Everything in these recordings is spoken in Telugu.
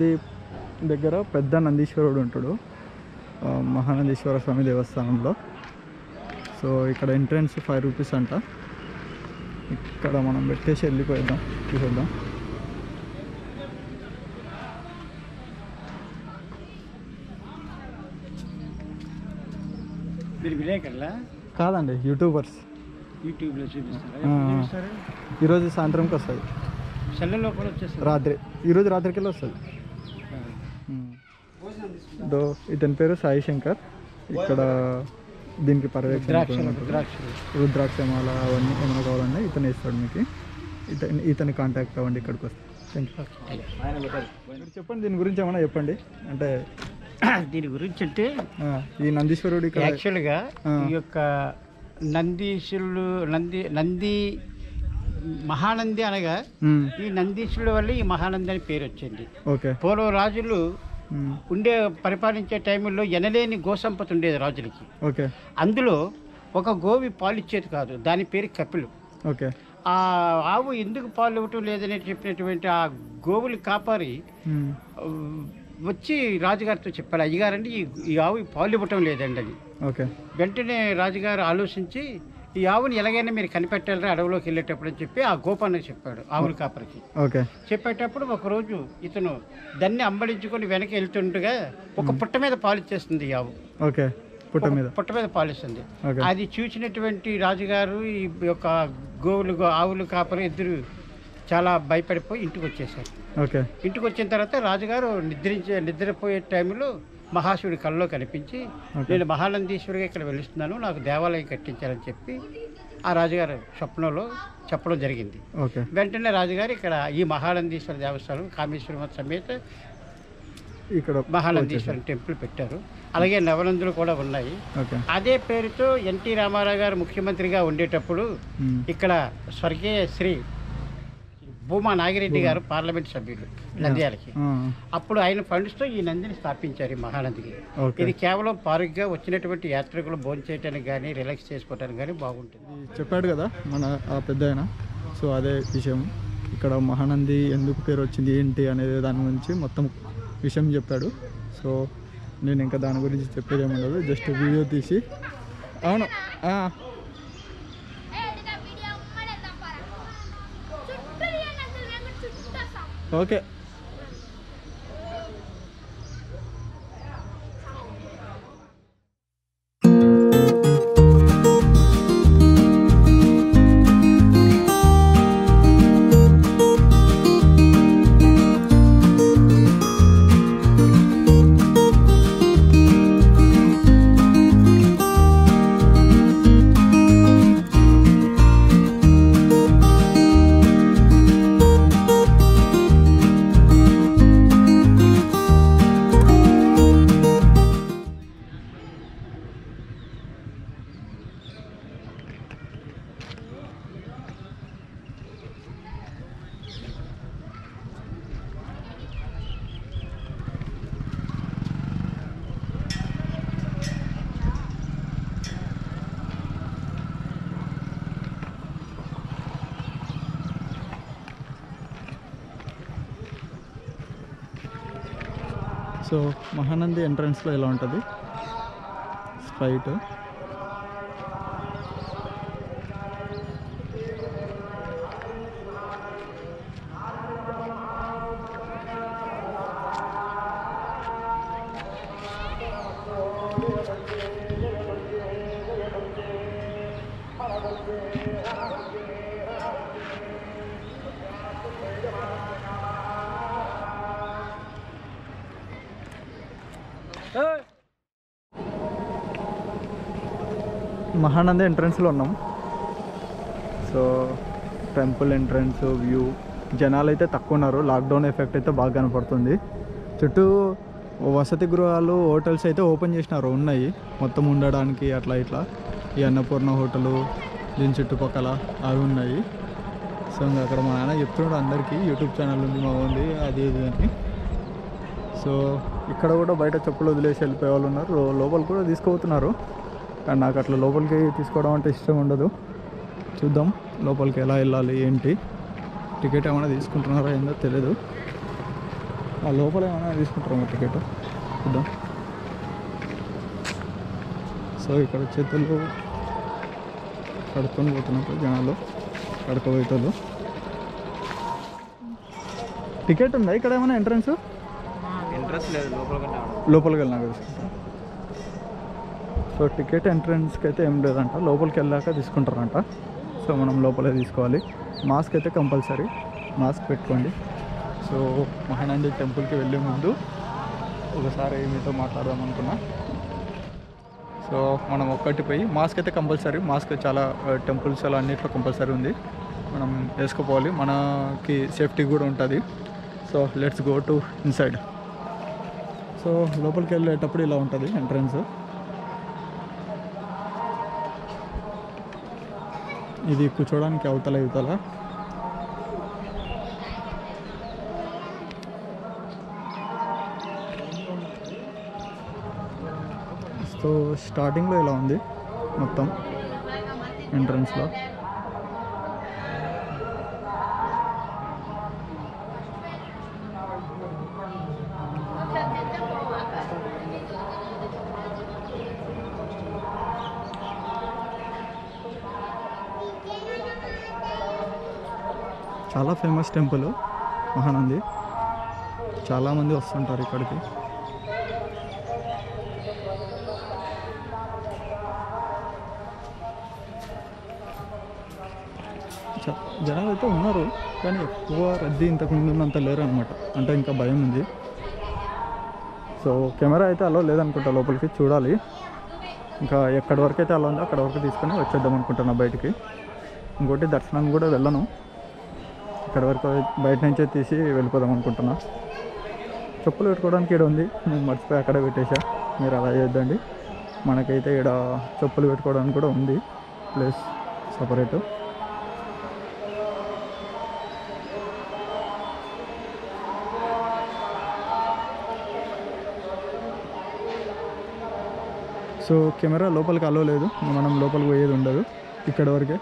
మహానంది దగ్గర పెద్ద నందీశ్వరుడు ఉంటాడు ఆ, మహానందీశ్వర స్వామి దేవస్థానంలో సో ఇక్కడ ఎంట్రన్స్ ఫైవ్ రూపీస్ అంట ఇక్కడ మనం పెట్టేసి వెళ్ళిపోయిద్దాం చూసేద్దాం మీరు విలేకరులా కాదండి యూట్యూబర్స్ యూట్యూబ్లో చూపిస్తారా ఆ. ఎప్పుడు చూపిస్తారు ఈరోజు సాయంత్రంకి వస్తుంది సెల్లలో కూడా వచ్చేస్తారు రాత్రి ఈరోజు రాత్రికి వెళ్ళి వస్తుంది దో ఇతని పేరు సాయి శంకర్ ఇక్కడ దీనికి పర్యవేక్షణ ద్రాక్షలు ద్రాక్షలు రుద్రాక్షమాల అవన్నీ ఏమైనా కావాలన్నా ఇతను ఇస్తాడు మీకు ఇతని ఇతని కాంటాక్ట్ అవ్వండి ఇక్కడికి వస్తే థ్యాంక్ యూ మీరు చెప్పండి దీని గురించి ఏమైనా చెప్పండి అంటే దీని గురించి అంటే ఆ, ఈ నందీశ్వరుడు ఇక్కడ యాక్చువల్గా ఆ. ఈ యొక్క నందీశులు నంది నంది మహానంది అనగా మ్మ్. ఈ నందీశుల వల్ల ఈ మహానంది అని పేరు వచ్చింది ఓకే పూర్వ రాజులు మ్మ్. ఉండే పరిపాలించే టైంలో ఎనలేని గోసంపత ఉండేది రాజులకి ఓకే అందులో ఒక గోవి పాలిచ్చేది కాదు దాని పేరు కపిలు ఓకే ఆ ఆవు ఎందుకు పాలు ఇవ్వటం లేదని చెప్పినటువంటి ఆ గోవులు కాపారి మ్మ్. ఆ, వచ్చి రాజుగారితో చెప్పాడు అయ్యగారండి ఈ ఈ ఆవు ఈ పాలు ఇవ్వటం లేదండి అని ఓకే వెంటనే రాజుగారు ఆలోచించి ఈ ఆవుని ఎలాగైనా మీరు కనిపెట్టాలని అడవిలోకి వెళ్ళేటప్పుడు అని చెప్పి ఆ గోపానికి చెప్పాడు ఆవుల కాపరికి ఓకే చెప్పేటప్పుడు ఒకరోజు ఇతను దాన్ని అంబడించుకొని వెనక్కి వెళ్తుండగా ఒక పుట్ట మీద పాలిచ్చేస్తుంది ఈ ఆవు ఓకే పుట్ట మీద పుట్ట మీద పాలిస్తుంది ఓకే అది చూసినటువంటి రాజుగారు ఈ యొక్క గోవులు గో- ఆవులు కాపరు ఇద్దరు చాలా భయపడిపోయి ఇంటికి వచ్చేసారు ఓకే ఇంటికి వచ్చిన తర్వాత రాజుగారు నిద్రించే నిద్రపోయే టైంలో మహాశివుడి కల్లో కనిపించి ఓకే. నేను మహానందీశ్వరిగా ఇక్కడ వెలుస్తున్నాను నాకు దేవాలయం కట్టించాలని చెప్పి ఆ రాజుగారు స్వప్నంలో చెప్పడం జరిగింది ఓకే వెంటనే రాజుగారు ఇక్కడ ఈ మహానందీశ్వర దేవస్థానం కామేశ్వరం సమేత ఇక్కడ మహానందీశ్వరం టెంపుల్ పెట్టారు అలాగే నవనందులు కూడా ఉన్నాయి ఓకే అదే పేరుతో ఎన్టీ రామారావు గారు ముఖ్యమంత్రిగా ఉండేటప్పుడు మ్మ్. ఇక్కడ స్వర్గీయ శ్రీ భూమా నాగిరెడ్డి గారు పార్లమెంట్ సభ్యులు నంద్యాలకి ఆ, అప్పుడు ఆయన ఫండ్స్తో ఈ నందిని స్థాపించారు ఈ మహానందికి ఓకే ఇది కేవలం పార్క్గా వచ్చినటువంటి యాత్రికులు భోజనం చేయడానికి కానీ రిలాక్స్ చేసుకోవడానికి కానీ బాగుంటుంది ఇది చెప్పాడు కదా మన ఆ పెద్ద ఆయన సో అదే విషయం ఇక్కడ మహానంది ఎందుకు పేరు వచ్చింది ఏంటి అనేది దాని గురించి మొత్తం విషయం చెప్పాడు సో నేను ఇంకా దాని గురించి చెప్పేది ఏమి ఉండదు జస్ట్ వీడియో తీసి అవును ఆ, ఓకే సో మహానంది ఎంట్రన్స్లో ఎలా ఉంటుంది స్ట్రైట్ మహానంది ఎంట్రన్స్లో ఉన్నాం సో టెంపుల్ ఎంట్రన్స్ వ్యూ జనాలు అయితే తక్కువ ఉన్నారు లాక్డౌన్ ఎఫెక్ట్ అయితే బాగా కనపడుతుంది చుట్టూ వసతి గృహాలు హోటల్స్ అయితే ఓపెన్ చేసినారు ఉన్నాయి మొత్తం ఉండడానికి అట్లా ఇట్లా ఈ అన్నపూర్ణ హోటలు దీని చుట్టుపక్కల అవి ఉన్నాయి సో ఇంకా అక్కడ మా నాన్న చెప్తున్నాడు అందరికీ యూట్యూబ్ ఛానల్ ఉంది మా ఉంది అది ఇది అని సో ఇక్కడ కూడా బయట చెప్పులు వదిలేసి వెళ్ళిపోయే వాళ్ళు ఉన్నారు లో- లోపలికి కూడా తీసుకుపోతున్నారు కానీ నాకు అట్లా లోపలికి తీసుకోవడం అంటే ఇష్టం ఉండదు చూద్దాం లోపలికి ఎలా వెళ్ళాలి ఏంటి టికెట్ ఏమైనా తీసుకుంటున్నారో ఏందో తెలియదు ఆ లోపల ఏమైనా తీసుకుంటారా టికెట్ చూద్దాం సో ఇక్కడ చేతులు కడుక్కొని పోతున్నట్టు జనాలు కడుకోబోయేటోళ్ళు టికెట్ ఉందా ఇక్కడ ఏమైనా ఎంట్రన్స్ ఇంట్రెస్ట్ లేదు లోపల కన్నా లోపలికి వెళ్ళినాక తీసుకుంటాం సో టికెట్ ఎంట్రన్స్కి అయితే ఏం లేదంట లోపలికి వెళ్ళాక తీసుకుంటారంట సో మనం లోపలే తీసుకోవాలి మాస్క్ అయితే కంపల్సరీ మాస్క్ పెట్టుకోండి సో మహానంది టెంపుల్కి వెళ్ళే ముందు ఒకసారి మీతో మాట్లాడదాం అనుకున్నా సో మనం ఒక్కటి పోయి మాస్క్ అయితే కంపల్సరీ మాస్క్ చాలా టెంపుల్స్ అలా అన్నిట్లో కంపల్సరీ ఉంది మనం వేసుకోపోవాలి మనకి సేఫ్టీ కూడా ఉంటుంది so let's go to inside so లోపలికి వెళ్ళేటప్పుడు ఇలా ఉంటుంది ఎంట్రన్స్ ఇది కూర్చోడానికి అవతల ఇవతల సో స్టార్టింగ్లో ఇలా ఉంది మొత్తం ఎంట్రన్స్లో చాలా ఫేమస్ టెంపుల్ మహానంది చాలామంది వస్తుంటారు ఇక్కడికి చ- జనాలు అయితే ఉన్నారు కానీ ఎక్కువ రద్దీ ఇంతకు ముందు ఉన్నంత లేరు అనమాట అంటే ఇంకా భయం ఉంది సో కెమెరా అయితే అలో లేదనుకుంటా లోపలికి చూడాలి ఇంకా ఎక్కడి వరకు అయితే అలా ఉందో అక్కడ వరకు తీసుకొని వచ్చేద్దాం అనుకుంటున్నా బయటికి ఇంకోటి దర్శనం కూడా వెళ్ళను ఇక్కడ వరకు బయట నుంచే తీసి వెళ్ళిపోదాం అనుకుంటున్నా చెప్పులు పెట్టుకోవడానికి ఇక్కడ ఉంది నేను మర్చిపోయి అక్కడే పెట్టేశా మీరు అలా చేద్దండి మనకైతే ఇక్కడ చెప్పులు పెట్టుకోవడానికి కూడా ఉంది ప్లేస్ సపరేటు సో కెమెరా లోపలికి అలో లేదు మనం లోపలికి పోయేది ఉండదు ఇక్కడ వరకే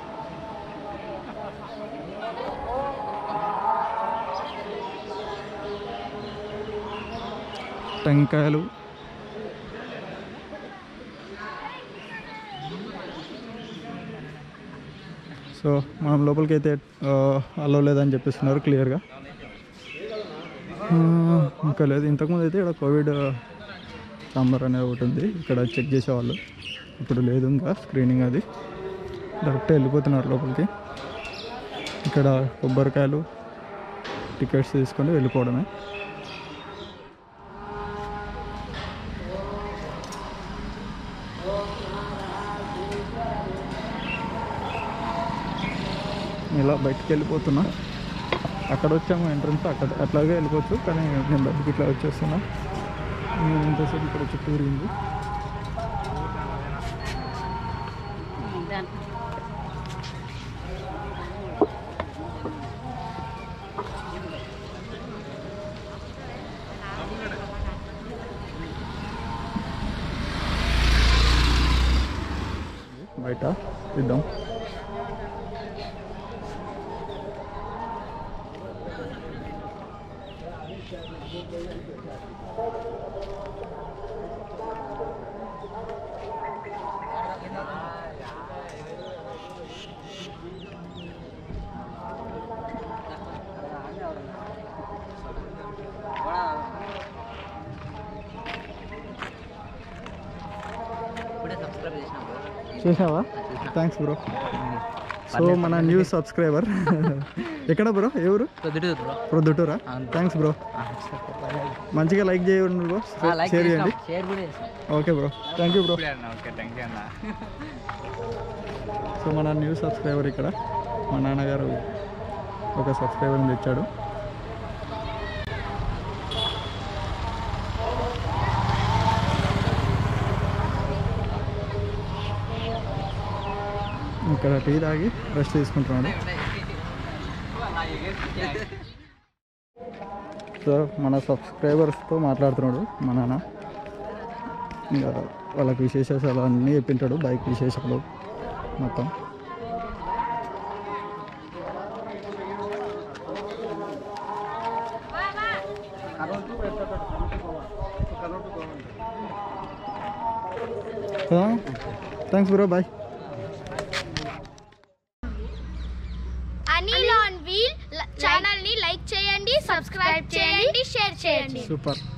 టెంకాయలు సో మనం లోపలికి అయితే అలో లేదని చెప్పిస్తున్నారు క్లియర్గా ఇంకా లేదు ఇంతకుముందు అయితే ఇక్కడ కోవిడ్ ఛాంబర్ అనేది ఒకటి ఉంది ఇక్కడ చెక్ చేసేవాళ్ళు ఇప్పుడు లేదు ఇంకా స్క్రీనింగ్ అది డైరెక్ట్ వెళ్ళిపోతున్నారు లోపలికి ఇక్కడ కొబ్బరికాయలు టికెట్స్ తీసుకొని వెళ్ళిపోవడమే ఇలా బయటికి వెళ్ళిపోతున్నా అక్కడ వచ్చాము ఎంట్రన్స్ అక్కడ అట్లాగే వెళ్ళిపోవచ్చు కానీ నేను బయటికి ఇట్లా వచ్చేస్తున్నా నేను ఇంతసేపు ఇక్కడ చుట్టూ తిరిగింది బయట ఇద్దాం ఇప్పుడే సబ్స్క్రైబ్ చేసినా bro. చేసావా థ్యాంక్స్ బ్రో సో మన న్యూ సబ్స్క్రైబర్ ఎక్కడ బ్రో ఎవరు పొద్దుటే bro. ప్రొద్దుటూరా అవును. థ్యాంక్స్ బ్రో ఆ, సరే. మంచిగా లైక్ చేయండి బ్రో ఆ, like షేర్ చేసినాం. చేయండి షేర్ కూడా చేసినాం. Okay bro thank you bro ఇప్పుడే అన్న ఓకే థ్యాంక్ యూ అన్న సో మన న్యూ సబ్స్క్రైబర్ ఇక్కడ మా నాన్నగారు ఒక సబ్స్క్రైబర్ని తెచ్చాడు ఇక్కడ టీ తాగి రెస్ట్ తీసుకుంటున్నాడు సో మన సబ్స్క్రైబర్స్తో మాట్లాడుతున్నాడు మా నాన్న ఇంకా వాళ్ళకి విశేషాలు అన్నీ చెప్పింటాడు బైక్ విశేషాలు మొత్తం thanks bro bye Anil on wheel channel ని లైక్ చేయండి సబ్స్క్రైబ్ చేయండి షేర్ చేయండి సూపర్